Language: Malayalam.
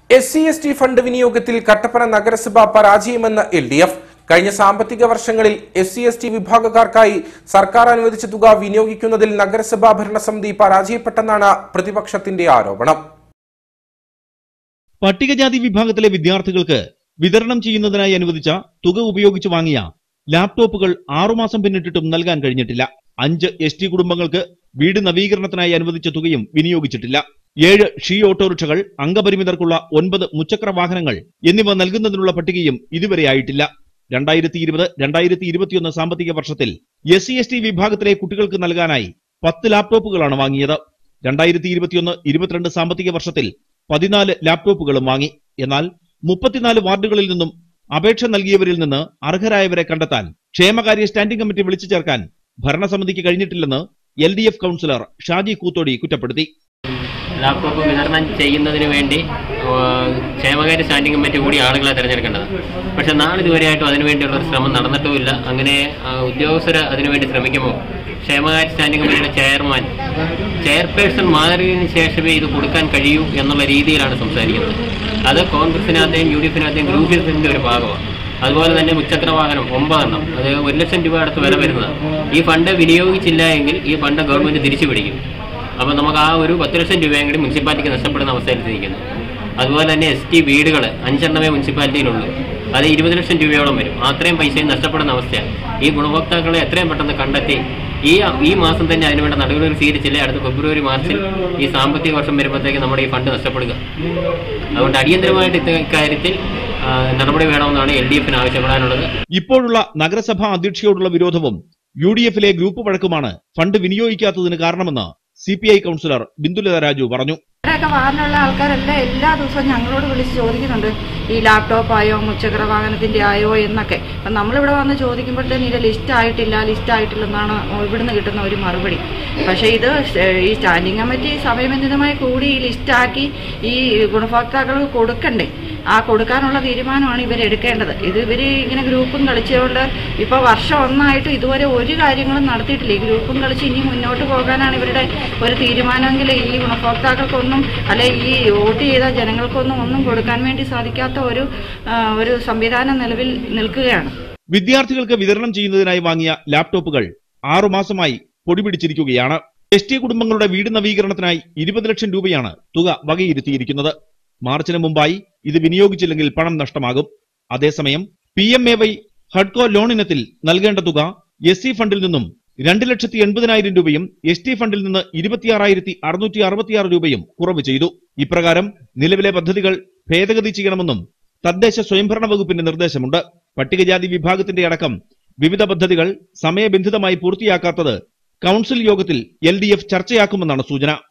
S C S T fund വിനിയോഗത്തിൽ കട്ടപ്പന നഗരസഭ പരാജയമെന്ന് എൽ ഡി എഫ് കഴിഞ്ഞ സാമ്പത്തിക വർഷങ്ങളിൽ എസ് സി എസ് ടി വിഭാഗക്കാർക്കായി സർക്കാർ അനുവദിച്ച തുക വിനിയോഗിക്കുന്നതിൽ നഗരസഭാ ഭരണസമിതി പരാജയപ്പെട്ടെന്നാണ് പ്രതിപക്ഷത്തിന്റെ ആരോപണം പട്ടികജാതി വിഭാഗത്തിലെ വിദ്യാർത്ഥികൾക്ക് വിതരണം ചെയ്യുന്നതിനായി അനുവദിച്ച തുക ഉപയോഗിച്ച് വാങ്ങിയ ലാപ്ടോപ്പുകൾ ആറുമാസം പിന്നിട്ടിട്ടും നൽകാൻ കഴിഞ്ഞിട്ടില്ല അഞ്ച് എസ് ടി കുടുംബങ്ങൾക്ക് വീട് നവീകരണത്തിനായി അനുവദിച്ച തുകയും വിനിയോഗിച്ചിട്ടില്ല ഏഴ് ഷീ ഓട്ടോറിക്ഷകൾ അംഗപരിമിതർക്കുള്ള ഒൻപത് മുച്ചക്ര വാഹനങ്ങൾ എന്നിവ നൽകുന്നതിനുള്ള പട്ടികയും ഇതുവരെ ആയിട്ടില്ല രണ്ടായിരത്തി ഇരുപത് രണ്ടായിരത്തി ഇരുപത്തിയൊന്ന് സാമ്പത്തിക വർഷത്തിൽ എസ് സി എസ് ടി വിഭാഗത്തിലെ കുട്ടികൾക്ക് നൽകാനായി പത്ത് ലാപ്ടോപ്പുകളാണ് വാങ്ങിയത് രണ്ടായിരത്തി ഇരുപത്തിയൊന്ന് ഇരുപത്തിരണ്ട് സാമ്പത്തിക വർഷത്തിൽ പതിനാല് ലാപ്ടോപ്പുകളും വാങ്ങി എന്നാൽ മുപ്പത്തിനാല് വാർഡുകളിൽ നിന്നും അപേക്ഷ നൽകിയവരിൽ നിന്ന് അർഹരായവരെ കണ്ടെത്താൻ ക്ഷേമകാര്യ സ്റ്റാൻഡിംഗ് കമ്മിറ്റി വിളിച്ചു ചേർക്കാൻ ഭരണസമിതിക്ക് കഴിഞ്ഞിട്ടില്ലെന്ന് L D F councillor Shaji Koothodi കുറ്റപ്പെടുത്തി ലാപ്ടോപ്പ് വിതരണം ചെയ്യുന്നതിന് വേണ്ടി ആ, ക്ഷേമകാര്യ സ്റ്റാൻഡിംഗ് കമ്മിറ്റി കൂടി ആളുകളെ തിരഞ്ഞെടുക്കേണ്ടത് പക്ഷെ നാളിതുവരെയായിട്ടും അതിനുവേണ്ടിയുള്ള ഒരു ശ്രമം നടന്നിട്ടുമില്ല അങ്ങനെ ആ, ഉദ്യോഗസ്ഥർ അതിനുവേണ്ടി ശ്രമിക്കുമ്പോൾ ക്ഷേമകാര്യ സ്റ്റാൻഡിംഗ് കമ്മിറ്റിയുടെ ചെയർമാൻ ചെയർപേഴ്സൺ മാറിയതിനു ശേഷമേ ഇത് കൊടുക്കാൻ കഴിയൂ എന്നുള്ള രീതിയിലാണ് സംസാരിക്കുന്നത് അത് കോൺഗ്രസിനകത്തെയും യു ഡി എഫിനകത്തെയും ഗ്രൂപ്പിന്റെ ഒരു ഭാഗമാണ് അതുപോലെ തന്നെ മുച്ചക്ര വാഹനം ഒമ്പതെണ്ണം അത് ഒരു ലക്ഷം രൂപ അടുത്ത് വില വരുന്നത് ഈ ഫണ്ട് വിനിയോഗിച്ചില്ല എങ്കിൽ ഈ ഫണ്ട് ഗവൺമെന്റ് തിരിച്ചു പിടിക്കും അപ്പോൾ നമുക്ക് ആ ഒരു പത്ത് ലക്ഷം രൂപയും കൂടി മുനിസിപ്പാലിറ്റിക്ക് നഷ്ടപ്പെടുന്ന അവസ്ഥയിലെത്തിയിരിക്കുന്നു അതുപോലെ തന്നെ എസ് ടി വീടുകൾ അഞ്ചെണ്ണമേ മുനിസിപ്പാലിറ്റിയിലുള്ളൂ അത് ഇരുപത് ലക്ഷം രൂപയോളം വരും അത്രയും പൈസയും നഷ്ടപ്പെടുന്ന അവസ്ഥയാണ് ഈ ഗുണഭോക്താക്കളെ എത്രയും പെട്ടെന്ന് കണ്ടെത്തി ഈ ഈ മാസം തന്നെ അതിനുവേണ്ട നടപടികൾ സ്വീകരിച്ചില്ലേ അടുത്ത ഫെബ്രുവരി മാർച്ചിൽ ഈ സാമ്പത്തിക വർഷം വരുമ്പോഴത്തേക്ക് നമ്മുടെ ഈ ഫണ്ട് നഷ്ടപ്പെടുക അതുകൊണ്ട് അടിയന്തരമായിട്ട് ഇത്ത- ഇക്കാര്യത്തിൽ ആ, നടപടി വേണമെന്നാണ് എൽ ഡി എഫിന് ആവശ്യപ്പെടാനുള്ളത് ഇപ്പോഴുള്ള നഗരസഭാ അധ്യക്ഷയോടുള്ള വിരോധവും യു ഡി എഫിലെ ഗ്രൂപ്പ് വഴക്കുമാണ് ഫണ്ട് വിനിയോഗിക്കാത്തതിന് കാരണമെന്ന് C P I councillor Bindulatha Raju പറഞ്ഞു ഇവിടെയൊക്കെ വാഹനമുള്ള ആൾക്കാരെല്ലാം എല്ലാ ദിവസവും ഞങ്ങളോട് വിളിച്ച് ചോദിക്കുന്നുണ്ട് ഈ ലാപ്ടോപ്പ് ആയോ മുച്ചക്ര വാഹനത്തിന്റെ ആയോ എന്നൊക്കെ അപ്പം നമ്മളിവിടെ വന്ന് ചോദിക്കുമ്പോഴത്തേന് ഇത് ലിസ്റ്റ് ആയിട്ടില്ല ലിസ്റ്റ് ആയിട്ടില്ലെന്നാണ് ഇവിടുന്ന് കിട്ടുന്ന ഒരു മറുപടി പക്ഷേ ഇത് ഈ സ്റ്റാൻഡിംഗ് കമ്മിറ്റി സമയബന്ധിതമായി കൂടി ഈ ലിസ്റ്റാക്കി ഈ ഗുണഭോക്താക്കൾക്ക് കൊടുക്കണ്ടേ ആ കൊടുക്കാനുള്ള തീരുമാനമാണ് ഇവർ എടുക്കേണ്ടത് ഇത് ഇവർ ഇങ്ങനെ ഗ്രൂപ്പും കളിച്ചുകൊണ്ട് ഇപ്പോൾ വർഷം ഒന്നായിട്ട് ഇതുവരെ ഒരു കാര്യങ്ങളും നടത്തിയിട്ടില്ല ഈ ഗ്രൂപ്പും കളിച്ച് ഇനി മുന്നോട്ട് പോകാനാണ് ഇവരുടെ ഒരു തീരുമാനമെങ്കിൽ ഈ ഗുണഭോക്താക്കൾക്കൊന്നും അല്ലെ ഈ വോട്ട് ചെയ്ത ജനങ്ങൾക്കൊന്നും ഒന്നും കൊടുക്കാൻ വേണ്ടി സാധിക്കാത്ത ഒരു ആ, ഒരു സംവിധാനം നിലവിൽ നിൽക്കുകയാണ് വിദ്യാർത്ഥികൾക്ക് വിതരണം ചെയ്യുന്നതിനായി വാങ്ങിയ ലാപ്ടോപ്പുകൾ ആറുമാസമായി പൊടിപിടിച്ചിരിക്കുകയാണ് എസ് ടി കുടുംബങ്ങളുടെ വീട് നവീകരണത്തിനായി ഇരുപത് ലക്ഷം രൂപയാണ് തുക വകയിരുത്തിയിരിക്കുന്നത് മാർച്ചിന് മുമ്പായി ഇത് വിനിയോഗിച്ചില്ലെങ്കിൽ പണം നഷ്ടമാകും അതേസമയം പി എം എ വൈ ഹഡ്കോ ലോൺ ഇനത്തിൽ നൽകേണ്ട തുക എസ് സി ഫണ്ടിൽ നിന്നും രണ്ട് ലക്ഷത്തി എൺപതിനായിരം രൂപയും എസ് ടി ഫണ്ടിൽ നിന്ന് ഇരുപത്തിയാറായിരത്തി അറുന്നൂറ്റി അറുപത്തിയാറ് രൂപയും കുറവ് ചെയ്തു ഇപ്രകാരം നിലവിലെ പദ്ധതികൾ ഭേദഗതി ചെയ്യണമെന്നും തദ്ദേശ സ്വയംഭരണ വകുപ്പിന്റെ നിർദ്ദേശമുണ്ട് പട്ടികജാതി വിഭാഗത്തിന്റെ അടക്കം വിവിധ പദ്ധതികൾ സമയബന്ധിതമായി പൂർത്തിയാക്കാത്തത് കൌൺസിൽ യോഗത്തിൽ എൽ ചർച്ചയാക്കുമെന്നാണ് സൂചന